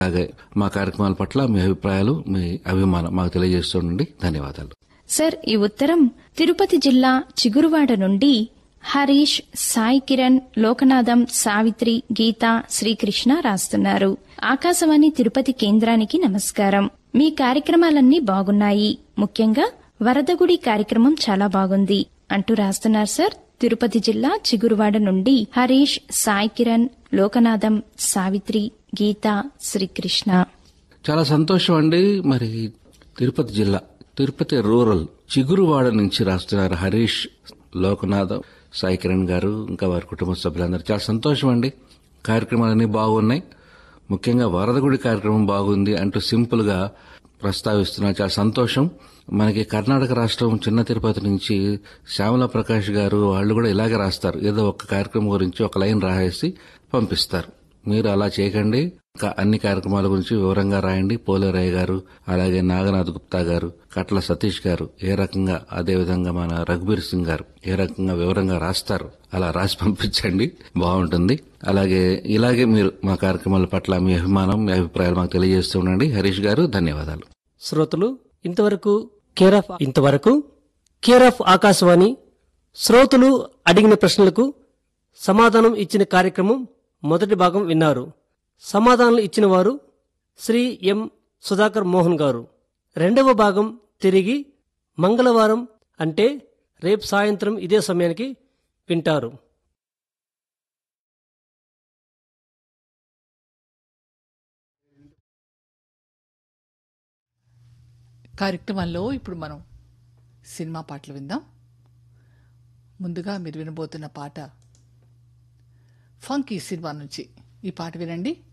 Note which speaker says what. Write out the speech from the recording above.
Speaker 1: అలాగే మా కార్యక్రమాల పట్ల మీ అభిప్రాయాలు మీ అభిమానం మాకు తెలియజేస్తుండండి ధన్యవాదాలు
Speaker 2: సార్ ఈ ఉత్తరం తిరుపతి జిల్లా చిగురువాడ నుండి హరీష్ సాయి కిరణ్ లోకనాథం సావిత్రి గీత శ్రీకృష్ణ రాస్తున్నారు ఆకాశవాణి తిరుపతి కేంద్రానికి నమస్కారం మీ కార్యక్రమాలన్నీ బాగున్నాయి ముఖ్యంగా వరదగుడి కార్యక్రమం చాలా బాగుంది అంటూ రాస్తున్నారు సార్ తిరుపతి జిల్లా చిగురువాడ నుండి హరీష్ సాయి కిరణ్ లోకనాథం సావిత్రి గీత శ్రీకృష్ణ
Speaker 1: చాలా సంతోషం అండి మరి తిరుపతి జిల్లా తిరుపతి రూరల్ చిగురువాడ నుంచి రాస్తున్నారు హరీష్ లోకనాథ్ సాయి కిరణ్ గారు ఇంకా వారి కుటుంబ సభ్యులందరూ చాలా సంతోషం అండి కార్యక్రమాలన్నీ బాగున్నాయి ముఖ్యంగా వరదగుడి కార్యక్రమం బాగుంది అంటూ సింపుల్ గా ప్రస్తావిస్తున్నారు చాలా సంతోషం మనకి కర్ణాటక రాష్ట్రం చిన్న తిరుపతి నుంచి శ్యామల ప్రకాష్ గారు వాళ్ళు కూడా ఇలాగే రాస్తారు ఏదో ఒక కార్యక్రమం గురించి ఒక లైన్ రాసేసి పంపిస్తారు మీరు అలా చేయకండి ఇంకా అన్ని కార్యక్రమాల గురించి వివరంగా రాయండి పోలేరయ్య గారు అలాగే నాగనాథ్ గుప్తా గారు కట్ల సతీష్ గారు ఏ రకంగా అదే విధంగా మన రఘుబీర్ సింగ్ గారు ఏ రకంగా వివరంగా రాస్తారు అలా రాసి పంపించండి బాగుంటుంది అలాగే ఇలాగే మీరు మా కార్యక్రమాల పట్ల మీ అభిమానం మీ అభిప్రాయాలు మాకు తెలియజేస్తూ ఉండండి హరీష్ గారు ధన్యవాదాలు
Speaker 3: శ్రోతలు ఇంతవరకు కేర్ ఆఫ్ ఇంతవరకు కేర్ ఆఫ్ ఆకాశవాణి శ్రోతలు అడిగిన ప్రశ్నలకు సమాధానం ఇచ్చిన కార్యక్రమం మొదటి భాగం విన్నారు సమాధానాలు ఇచ్చిన వారు శ్రీ ఎం సుధాకర్ మోహన్ గారు రెండవ భాగం తిరిగి మంగళవారం అంటే రేపు సాయంత్రం ఇదే సమయానికి వింటారు
Speaker 4: కార్యక్రమంలో ఇప్పుడు మనం సినిమా పాటలు విందాం ముందుగా మీరు వినబోతున్న పాట ఫంకీ సినిమా నుంచి ఈ పాట వినండి